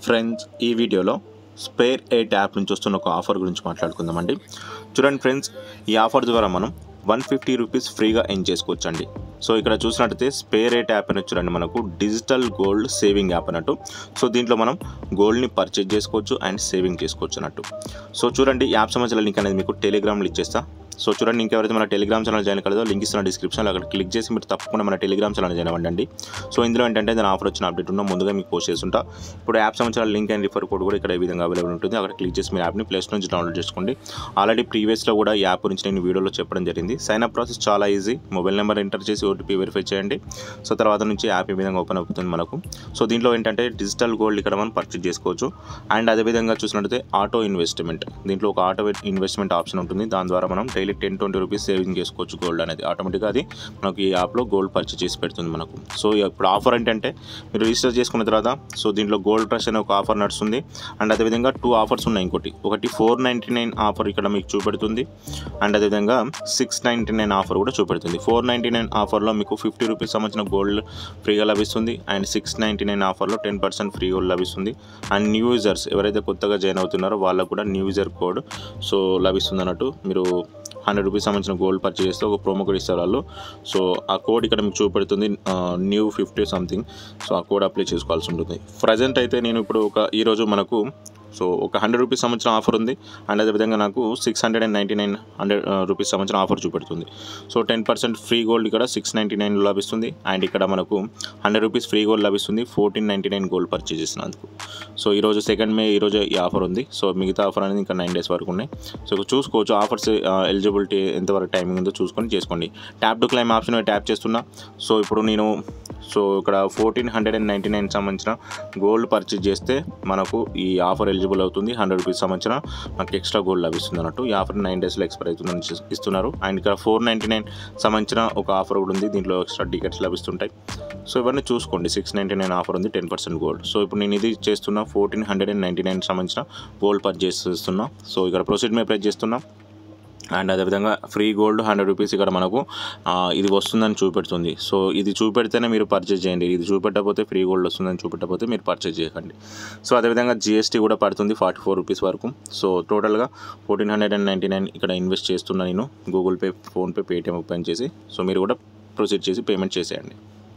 friends ఈ వీడియోలో spare eight app నుంచి వస్తున్న ఒక ఆఫర్ గురించి మాట్లాడుకుందామండి చూడండి ఫ్రెండ్స్ ఈ ఆఫర్ ద్వారా మనం వన్ ఫిఫ్టీ రూపీస్ ఫ్రీగా ఎన్ చేసుకోవచ్చు అండి సో ఇక్కడ చూసినట్టయితే స్పేర్ ఎయిట్ యాప్ అనేది చూడండి మనకు డిజిటల్ గోల్డ్ సేవింగ్ యాప్ అన్నట్టు సో దీంట్లో మనం గోల్డ్ని పర్చేజ్ చేసుకోవచ్చు అండ్ సేవింగ్ చేసుకోవచ్చు అన్నట్టు సో చూడండి ఈ యాప్ సంబంధించిన లింక్ అనేది మీకు టెలిగ్రామ్లో ఇచ్చేస్తా సో చూడండి ఇంకెవరైతే మన టెలిగ్రామ్ ఛానల్ జాయిన్ కలదో లింక్ ఇస్తున్న డిస్క్రిప్షన్లో అక్కడ క్లిక్ చేసి మీరు తప్పకుండా మన టెలిగ్రామ్ ఛానల్ జాయిన్ అవ్వండి సో ఇందులో ఏంటంటే దాని ఆఫర్ వచ్చిన అప్డేట్ ఉన్నా ముందుగా మీకు పోస్ట్ చేస్తుంటా ఇప్పుడు యాప్ సంబంధించిన లింక్ అండ్ రిఫర్ కోడ్ కూడా ఇక్కడ ఈ విధంగా అవైలబుల్ ఉంటుంది అక్కడ క్లిక్ చేసి మీరు యాప్ని ప్లేస్ నుంచి డౌన్లోడ్ చేసుకోండి ఆల్రెడీ ప్రీవియస్లో కూడా ఈ యాప్ గురించి నేను వీడియోలో చెప్పడం జరిగింది సైన్ అప్ ప్రాసెస్ చాలా ఈజీ మొబైల్ నెంబర్ ఎంటర్ చేసి ఓటీపీ వెరిఫై చేయండి సో తర్వాత నుంచి యాప్ ఈ విధంగా ఓపెన్ అవుతుంది మనకు సో దీంట్లో ఏంటంటే డిజిటల్ గోల్డ్ ఇక్కడ మనం పర్చేజ్ చేసుకోవచ్చు అండ్ అదేవిధంగా చూసినట్టయితే ఆటో ఇన్వెస్ట్మెంట్ దీంట్లో ఒక ఆటో ఇన్వెస్ట్మెంట్ ఆప్షన్ ఉంటుంది దాని ద్వారా మనం daily ten twenty rupees saving చేసుకోవచ్చు గోల్డ్ అనేది ఆటోమేటిక్గా అది మనకు ఈ యాప్లో గోల్డ్ పర్చేజ్ చేసి పెడుతుంది మనకు సో ఇప్పుడు ఆఫర్ ఏంటంటే మీరు రిజిస్టర్ చేసుకున్న తర్వాత సో దీంట్లో గోల్డ్ ట్రస్ట్ అనే ఒక ఆఫర్ నడుస్తుంది అండ్ అదేవిధంగా టూ ఆఫర్స్ ఉన్నాయి ఇంకోటి ఒకటి ఫోర్ నైంటీ నైన్ ఆఫర్ ఇక్కడ మీకు చూపెడుతుంది అండ్ అదేవిధంగా సిక్స్ నైంటీ నైన్ ఆఫర్ కూడా చూపెడుతుంది ఫోర్ నైంటీ నైన్ ఆఫర్లో మీకు ఫిఫ్టీ రూపీస్ సంబంధించిన గోల్డ్ ఫ్రీగా లభిస్తుంది అండ్ సిక్స్ నైంటీ నైన్ ఆఫర్లో టెన్ పర్సెంట్ ఫ్రీ గోల్డ్ లభిస్తుంది అండ్ న్యూ యూజర్స్ ఎవరైతే కొత్తగా జాయిన్ అవుతున్నారో వాళ్ళకు కూడా న్యూ యూజర్ కోడ్ సో లభిస్తుంది అన్నట్టు మీరు హండ్రెడ్ రూపీస్ సంబంధించిన గోల్డ్ పర్చేస్ చేస్తే ఒక ప్రోమో కోడ్ ఇస్తారు వాళ్ళు సో ఆ కోడ్ ఇక్కడ మీకు చూపెడుతుంది న్యూ ఫిఫ్టీ సంథింగ్ సో ఆ కోడ్ అప్లై చేసుకోవాల్సి ఉంటుంది ప్రజెంట్ అయితే నేను ఇప్పుడు ఒక ఈరోజు మనకు సో ఒక హండ్రెడ్ రూపీస్ సంబంధించిన ఆఫర్ ఉంది అండ్ అదేవిధంగా నాకు six hundred and ninety nine hundred rupees సంబంధించిన ఆఫర్ చూపెడుతుంది so ten percent free gold ఇక్కడ సిక్స్ నైంటీ నైన్ లభిస్తుంది అండ్ ఇక్కడ మనకు హండ్రెడ్ రూపీస్ ఫ్రీ గోల్డ్ లభిస్తుంది fourteen ninety nine gold purchase చేసినందుకు సో ఈరోజు సెకండ్ మే ఈరోజు ఈ ఆఫర్ ఉంది సో మిగతా ఆఫర్ అనేది ఇంకా నైన్ డేస్ వరకు ఉన్నాయి సో చూసుకోవచ్చు ఆఫర్స్ ఎలిజిబిలిటీ ఎంతవరకు టైమింగ్ ఉందో చూసుకొని చేసుకోండి tap to claim option tap చేస్తున్నా సో ఇప్పుడు నేను సో ఇక్కడ fourteen hundred and ninety nine సంబంధించిన గోల్డ్ పర్చేజ్ చేస్తే మనకు ఈ ఆఫర్ ఎలిజిబుల్ అవుతుంది హండ్రెడ్ రూపీస్ సంబంధించిన మనకి ఎక్స్ట్రా గోల్డ్ లభిస్తుంది అన్నట్టు ఈ ఆఫర్ నైన్ డేస్లో ఎక్స్పైర్ అవుతుందని ఇస్- ఇస్తున్నారు అండ్ ఇక్కడ ఫోర్ నైంటీ నైన్ సంబంధించిన ఒక ఆఫర్ కూడా ఉంది దీంట్లో ఎక్స్ట్రా టికెట్స్ లభిస్తుంటాయి సో ఇవన్నీ చూసుకోండి సిక్స్ నైంటీ నైన్ ఆఫర్ ఉంది టెన్ పర్సెంట్ గోల్డ్ సో ఇప్పుడు నేను ఇది చేస్తున్నా fourteen hundred and ninety nine సంబంధించిన గోల్డ్ పర్చేస్ చేస్తున్నా సో ఇక్కడ ప్రొసీడ్ మీద ప్రెస్ చేస్తున్నా అండ్ అదేవిధంగా ఫ్రీ గోల్డ్ హండ్రెడ్ రూపీస్ ఇక్కడ మనకు ఆ, ఇది వస్తుందని చూపెడుతుంది సో ఇది చూపెడితేనే మీరు పర్చేజ్ చేయండి ఇది చూపెట్టకపోతే ఫ్రీ గోల్డ్ వస్తుందని చూపెట్టకపోతే మీరు పర్చేజ్ చేయకండి సో అదేవిధంగా జిఎస్టీ కూడా పడుతుంది ఫార్టీ ఫోర్ రూపీస్ వరకు సో టోటల్గా fourteen hundred and ninety nine ఇక్కడ ఇన్వెస్ట్ చేస్తున్నా నేను Google Pay PhonePe Paytm open చేసి సో మీరు కూడా ప్రొసీడ్ చేసి పేమెంట్ చేసేయండి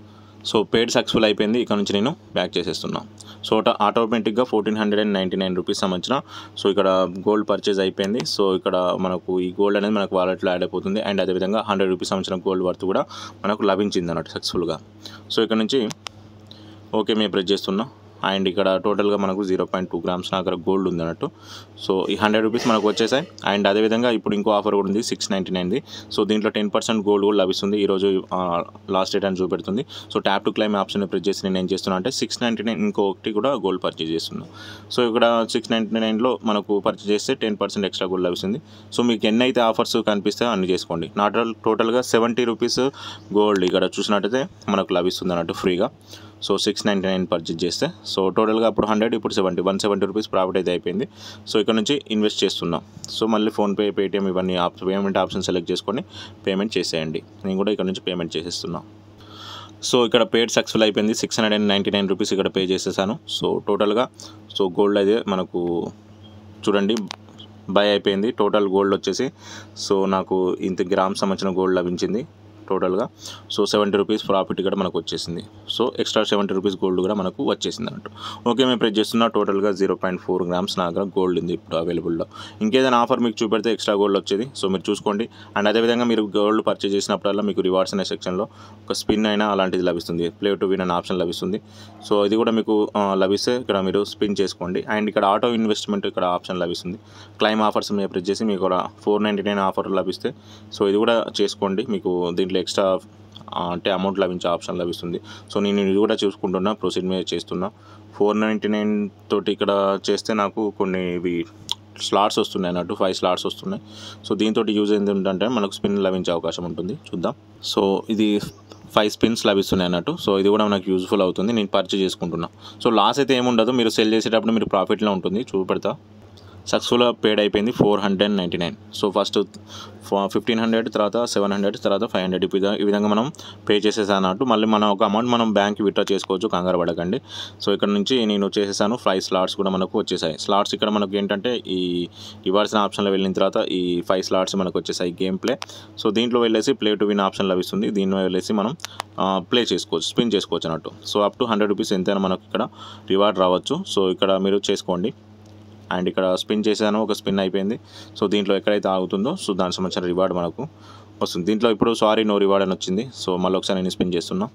సో పేడ్ సక్సెస్ఫుల్ అయిపోయింది ఇక్కడ నుంచి నేను బ్యాక్ చేసేస్తున్నా సో ఆటో ఆటోమేటిక్గా fourteen hundred and ninety nine rupees సంబంధించిన సో ఇక్కడ గోల్డ్ పర్చేజ్ అయిపోయింది సో ఇక్కడ మనకు ఈ గోల్డ్ అనేది మనకు వాలెట్లో యాడ్ అయిపోతుంది అండ్ అదేవిధంగా హండ్రెడ్ రూపీస్ సంబంధించిన గోల్డ్ వర్త్ కూడా మనకు లభించింది అన్నట్టు సక్సెస్ఫుల్గా సో ఇక్కడ నుంచి ఓకే మేము ప్రెస్ చేస్తున్నా అండ్ ఇక్కడ టోటల్గా మనకు జీరో పాయింట్ టూ గ్రామ్స్ నా దగ్గర గోల్డ్ ఉంది అన్నట్టు సో ఈ హండ్రెడ్ రూపీస్ మనకు వచ్చేసాయి అండ్ అదేవిధంగా ఇప్పుడు ఇంకో ఆఫర్ కూడా ఉంది సిక్స్ నైంటీ నైన్ది సో దీంట్లో టెన్ పర్సెంట్ గోల్డ్ కూడా లభిస్తుంది ఈరోజు లాస్ట్ డేట్ అని చూపెడుతుంది so tap to claim option press చేసి నేను ఏం చేస్తున్నా అంటే సిక్స్ నైంటీ నైన్ ఇంకొకటి కూడా గోల్డ్ పర్చేజ్ చేస్తున్నాను సో ఇక్కడ సిక్స్ నైంటీ నైన్లో మనకు పర్చేజ్ చేస్తే టెన్ పర్సెంట్ ఎక్స్ట్రా గోల్డ్ లభిస్తుంది సో మీకు ఎన్ని అయితే ఆఫర్స్ కనిపిస్తే అన్ని చేసుకోండి నా టోటల్గా సెవెంటీ రూపీస్ గోల్డ్ ఇక్కడ చూసినట్టయితే మనకు లభిస్తుంది అన్నట్టు ఫ్రీగా so six ninety nine purchase చేస్తే సో టోటల్గా అప్పుడు హండ్రెడ్ ఇప్పుడు seventy one seventy rupees profit అయితే అయిపోయింది సో ఇక్కడ నుంచి ఇన్వెస్ట్ చేస్తున్నాం సో మళ్ళీ ఫోన్పే పేటిఎం ఇవన్నీ ఆప్ పేమెంట్ ఆప్షన్ సెలెక్ట్ చేసుకొని పేమెంట్ చేసేయండి నేను కూడా ఇక్కడ నుంచి పేమెంట్ చేసేస్తున్నా సో ఇక్కడ పేడ్ సక్సెస్ఫుల్ అయిపోయింది six hundred and ninety nine rupees ఇక్కడ పే చేసేసాను సో టోటల్గా సో గోల్డ్ అయితే మనకు చూడండి బై అయిపోయింది టోటల్ గోల్డ్ వచ్చేసి సో నాకు ఇంత గ్రామ్ సంబంధించిన గోల్డ్ లభించింది టోటల్గా సో సెవెంటీ రూపీస్ ప్రాఫిట్ కూడా మనకు వచ్చేసింది so extra seventy rupees gold కూడా మనకు వచ్చేసింది అన్నట్టు ఓకే మేము ప్రెస్ చేస్తున్నా టోటల్గా జీరో పాయింట్ ఫోర్ గ్రామ్స్ నా దగ్గర గోల్డ్ ఉంది ఇప్పుడు అవైలబుల్లో ఇంకేదైనా ఆఫర్ మీకు చూపెడితే ఎక్స్ట్రా గోల్డ్ వచ్చేది సో మీరు చూసుకోండి అండ్ అదేవిధంగా మీరు గోల్డ్ పర్చేజ్ చేసినప్పుడల్లా మీకు రివార్డ్స్ అనే సెక్షన్లో ఒక స్పిన్ అయినా అలాంటిది లభిస్తుంది ప్లే టు విన్ అనే ఆప్షన్ లభిస్తుంది సో ఇది కూడా మీకు ఆ, లభిస్తే ఇక్కడ మీరు స్పిన్ చేసుకోండి అండ్ ఇక్కడ ఆటో ఇన్వెస్ట్మెంట్ ఇక్కడ ఆప్షన్ లభిస్తుంది క్లైమ్ ఆఫర్స్ మీద ప్రెస్ చేసి మీకు ఫోర్ నైంటీ నైన్ ఆఫర్ లభిస్తే సో ఇది కూడా చేసుకోండి మీకు దీంట్లో ఎక్స్ట్రా ఆ, అంటే అమౌంట్ లభించే ఆప్షన్ లభిస్తుంది సో నేను ఇది కూడా చూసుకుంటున్నా ప్రొసీడ్ మీద చేస్తున్నా ఫోర్ నైంటీ నైన్ తోటి ఇక్కడ చేస్తే నాకు కొన్ని ఇవి స్లాట్స్ వస్తున్నాయి అన్నట్టు ఫైవ్ స్లాట్స్ వస్తున్నాయి సో దీంతో యూజ్ ఏంటంటే మనకు స్పిన్ లభించే అవకాశం ఉంటుంది చూద్దాం సో ఇది ఫైవ్ స్పిన్స్ లభిస్తున్నాయి అన్నట్టు సో ఇది కూడా మనకు యూజ్ఫుల్ అవుతుంది నేను పర్చేజ్ చేసుకుంటున్నా సో లాస్ అయితే ఏముండదు మీరు సెల్ చేసేటప్పుడు మీరు ప్రాఫిట్లో ఉంటుంది చూపెడతా సక్సెస్ఫుల్గా పేడ్ అయిపోయింది four hundred and ninety nine so first fifteen hundred తర్వాత సెవెన్ హండ్రెడ్ తర్వాత ఫైవ్ హండ్రెడ్ ఈ విధంగా మనం పే చేసేసాను అన్నట్టు మళ్ళీ మనం ఒక అమౌంట్ మనం బ్యాంక్కి విత్డ్రా చేసుకోవచ్చు కంగారు పడకండి సో ఇక్కడ నుంచి నేను చేసేసాను ఫైవ్ స్లాట్స్ కూడా మనకు వచ్చేసాయి స్లాట్స్ ఇక్కడ మనకు ఏంటంటే ఈ ఇవ్వాల్సిన ఆప్షన్లో వెళ్ళిన తర్వాత ఈ ఫైవ్ స్లాట్స్ మనకు వచ్చేసాయి గేమ్ ప్లే సో దీంట్లో వెళ్ళేసి ప్లే టు విన్ ఆప్షన్ లభిస్తుంది దీనిలో వెళ్ళేసి మనం ప్లే చేసుకోవచ్చు స్పిన్ చేసుకోవచ్చు అన్నట్టు so up to hundred rupees ఎంతైనా మనకు ఇక్కడ రివార్డ్ రావచ్చు సో ఇక్కడ మీరు చేసుకోండి అండ్ ఇక్కడ స్పిన్ చేశాను ఒక స్పిన్ అయిపోయింది సో దీంట్లో ఎక్కడైతే ఆగుతుందో సో దానికి సంబంధించిన రివార్డ్ మనకు వస్తుంది దీంట్లో ఇప్పుడు సారీ నో రివార్డ్ అని వచ్చింది సో మళ్ళీ ఒకసారి నేను స్పిన్ చేస్తున్నా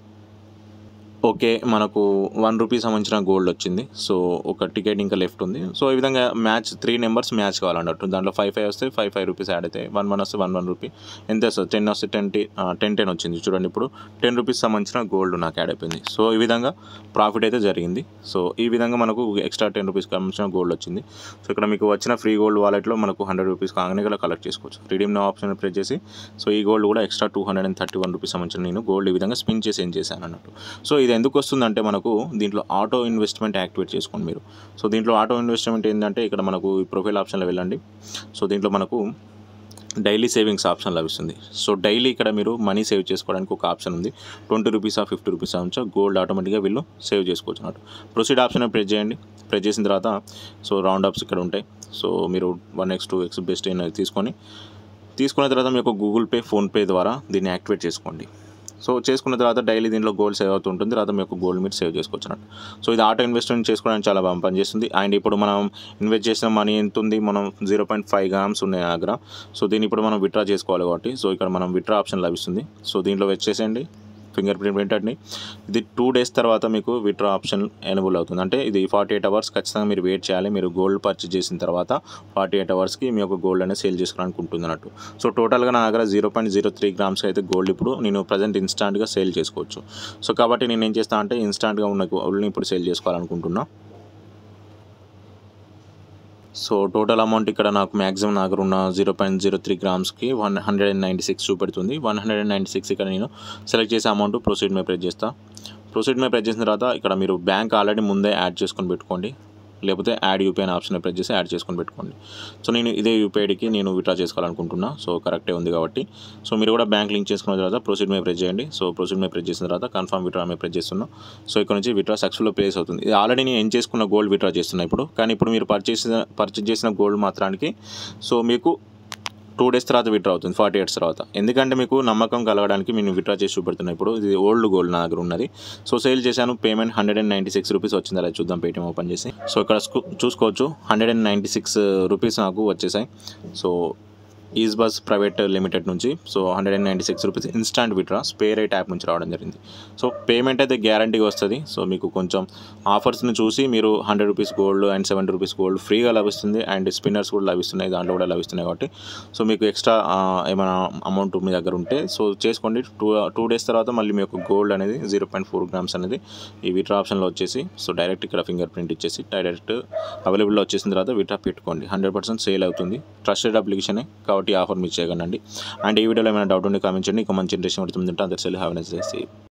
ఓకే మనకు వన్ రూపీ సంబంధించిన గోల్డ్ వచ్చింది సో ఒక టికెట్ ఇంకా లెఫ్ట్ ఉంది సో ఈ విధంగా మ్యాచ్ త్రీ నెంబర్స్ మ్యాచ్ కావాలన్నట్టు దాంట్లో ఫైవ్ ఫైవ్ వస్తే ఫైవ్ ఫైవ్ రూపీస్ యాడ్ అవుతాయి వన్ వన్ వస్తే వన్ వన్ రూపీ ఎంత వస్తుంది టెన్ వస్తే టెన్ టెన్ టెన్ వచ్చింది చూడండి ఇప్పుడు టెన్ రూపీస్ సంబంధించిన గోల్డ్ నాకు యాడ్ అయిపోయింది సో ఈ విధంగా ప్రాఫిట్ అయితే జరిగింది సో ఈ విధంగా మనకు ఎక్స్ట్రా టెన్ రూపీస్ సంబంధించిన గోల్డ్ వచ్చింది సో ఇక్కడ మీకు వచ్చిన ఫ్రీ గోల్డ్ వాలెట్లో మనకు హండ్రెడ్ రూపీస్ కాగానే ఇక్కడ కలెక్ట్ చేసుకోవచ్చు రిడీమ్ నా ఆప్షన్ ప్రెస్ చేసి సో ఈ గోల్డ్ కూడా extra two hundred and thirty one rupees సంబంధించిన నేను గోల్డ్ ఈ విధంగా స్పిన్ చేసి ఏం చేశాను అన్నట్టు సో ఇది ఎందుకు వస్తుందంటే మనకు దీంట్లో ఆటో ఇన్వెస్ట్మెంట్ యాక్టివేట్ చేసుకోండి మీరు సో దీంట్లో ఆటో ఇన్వెస్ట్మెంట్ ఏంటంటే ఇక్కడ మనకు ఈ ప్రొఫైల్ ఆప్షన్లో వెళ్ళండి సో దీంట్లో మనకు డైలీ సేవింగ్స్ ఆప్షన్ లభిస్తుంది సో డైలీ ఇక్కడ మీరు మనీ సేవ్ చేసుకోవడానికి ఒక ఆప్షన్ ఉంది ట్వంటీ రూపీస్ ఆ ఫిఫ్టీ రూపీస్ ఉంచో గోల్డ్ ఆటోమేటిక్గా వీళ్ళు సేవ్ చేసుకోవచ్చు అన్నట్టు ప్రొసీడ్ ఆప్షన్ ప్రెస్ చేయండి ప్రెస్ చేసిన తర్వాత సో రౌండ్ అప్స్ ఇక్కడ ఉంటాయి సో మీరు one x two x best అయినది తీసుకొని తీసుకున్న తర్వాత మీకు గూగుల్ పే ఫోన్పే ద్వారా దీన్ని యాక్టివేట్ చేసుకోండి సో చేసుకున్న తర్వాత డైలీ దీంట్లో గోల్డ్ సేవ్ అవుతుంటుంది తర్వాత మీ యొక్క గోల్డ్ మీరు సేవ్ చేసుకోవచ్చు అన్నట్టు సో ఇది ఆటో ఇన్వెస్ట్మెంట్ చేసుకోవడానికి చాలా బాగా పనిచేస్తుంది అండ్ ఇప్పుడు మనం ఇన్వెస్ట్ చేసిన మనీ ఎంత ఉంది మనం జీరో పాయింట్ ఫైవ్ గ్రామ్స్ ఉన్నాయి నా దగ్గర సో దీన్ని ఇప్పుడు మనం విత్డ్రా చేసుకోవాలి కాబట్టి సో ఇక్కడ మనం విత్డ్రా ఆప్షన్ లభిస్తుంది సో దీంట్లో వచ్చేసేయండి ఫింగర్ ప్రింట్ ప్రింటర్ని ఇది టూ డేస్ తర్వాత మీకు విత్డ్రా ఆప్షన్ ఎనబుల్ అవుతుంది అంటే ఇది ఫార్టీ ఎయిట్ అవర్స్ ఖచ్చితంగా మీరు వెయిట్ చేయాలి మీరు గోల్డ్ పర్చేజ్ చేసిన తర్వాత ఫార్టీ ఎయిట్ అవర్స్కి మీ యొక్క గోల్డ్ అనేది సేల్ చేసుకోవడానికి ఉంటుంది అన్నట్టు సో టోటల్గా నా దగ్గర జీరో పాయింట్ జీరో త్రీ గ్రామ్స్కి అయితే గోల్డ్ ఇప్పుడు నేను ప్రజెంట్ ఇన్స్టాంట్గా సేల్ చేసుకోవచ్చు సో కాబట్టి నేను ఏం చేస్తాను అంటే ఇన్స్టాంట్గా ఉన్న గోల్డ్ని ఇప్పుడు సేల్ చేసుకోవాలనుకుంటున్నా సో టోటల్ అమౌంట్ ఇక్కడ నాకు మ్యాక్సిమం నా దగ్గర ఉన్న జీరో పాయింట్ జీరో త్రీ గ్రామ్స్కి one hundred and ninety six చూపెడుతుంది one hundred and ninety six ఇక్కడ నేను సెలెక్ట్ చేసే అమౌంట్ ప్రొసీడ్ మీద ప్రెస్ చేస్తా ప్రొసీడ్ మీద ప్రెస్ చేసిన తర్వాత ఇక్కడ మీరు బ్యాంక్ ఆల్రెడీ ముందే యాడ్ చేసుకొని పెట్టుకోండి లేకపోతే యాడ్ యూపీఐ అనే ఆప్షన్ ప్రెస్ చేసి యాడ్ చేసుకొని పెట్టుకోండి సో నేను ఇదే యూపీఐడికి నేను విత్డ్రా చేసుకోవాలనుకుంటున్నా సో కరెక్టే ఉంది కాబట్టి సో మీరు కూడా బ్యాంక్ లింక్ చేసుకున్న తర్వాత ప్రొసీడ్ మీద ప్రెస్ చేయండి సో ప్రొసీడ్ మీద ప్రెస్ చేసిన తర్వాత కన్ఫర్మ్ విత్డ్రా మీద ప్రెస్ చేస్తున్నా సో ఇక్కడ నుంచి విత్డ్రా సక్సెస్ఫుల్ ప్లేస్ అవుతుంది ఇది ఆల్రెడీ నేను ఏం చేసుకున్న గోల్డ్ విత్డ్రా చేస్తున్నా ఇప్పుడు కానీ ఇప్పుడు మీరు పర్చేస్ పర్చేస్ చేసిన గోల్డ్ మాత్రానికి సో మీకు టూ డేస్ తర్వాత విత్డ్రా అవుతుంది ఫార్టీ ఎయిట్స్ తర్వాత ఎందుకంటే మీకు నమ్మకం కలగడానికి నేను విత్డ్రా చేసి చూపెడుతున్నా ఇప్పుడు ఇది ఓల్డ్ గోల్డ్ నా దగ్గర ఉన్నది సో సేల్ చేశాను payment hundred and ninety six rupees వచ్చింది అలా చూద్దాం పేటీఎం ఓపెన్ చేసి సో ఇక్కడ స్కు- చూసుకోవచ్చు hundred and ninety six rupees నాకు వచ్చేసాయి so Easebuzz private limited నుంచి so hundred and ninety six rupees instant withdraw స్పే రేట్ యాప్ నుంచి రావడం జరిగింది సో పేమెంట్ అయితే గ్యారంటీగా వస్తుంది సో మీకు కొంచెం ఆఫర్స్ని చూసి మీరు hundred rupees gold and seventy rupees gold ఫ్రీగా లభిస్తుంది అండ్ స్పిన్నర్స్ కూడా లభిస్తున్నాయి దాంట్లో కూడా లభిస్తున్నాయి కాబట్టి సో మీకు ఎక్స్ట్రా ఏమైనా అమౌంట్ మీ దగ్గర ఉంటే సో చేసుకోండి టూ టూ డేస్ తర్వాత మళ్ళీ మీ యొక్క గోల్డ్ అనేది జీరో పాయింట్ ఫోర్ గ్రామ్స్ అనేది ఈ విత్డ్రా ఆప్షన్లో వచ్చేసి సో డైరెక్ట్ ఇక్కడ ఫింగర్ ప్రింట్ ఇచ్చేసి డైరెక్ట్ అవైలబుల్లో వచ్చేసిన తర్వాత విత్డ్రా పెట్టుకోండి హండ్రెడ్ పర్సెంట్ సేల్ అవుతుంది ట్రస్టెడ్ అప్లికేషనే కాబట్టి ఈ ఆఫర్ మీరు చేయగలండి అండ్ ఈ వీడియోలో ఏమైనా డౌట్ ఉంటే కామెంట్ చేయండి ఇంకా మంచి ఇంట్రెస్ట్ పడుతుందంటే అందరి సెల్ హ్యావ్ నెస్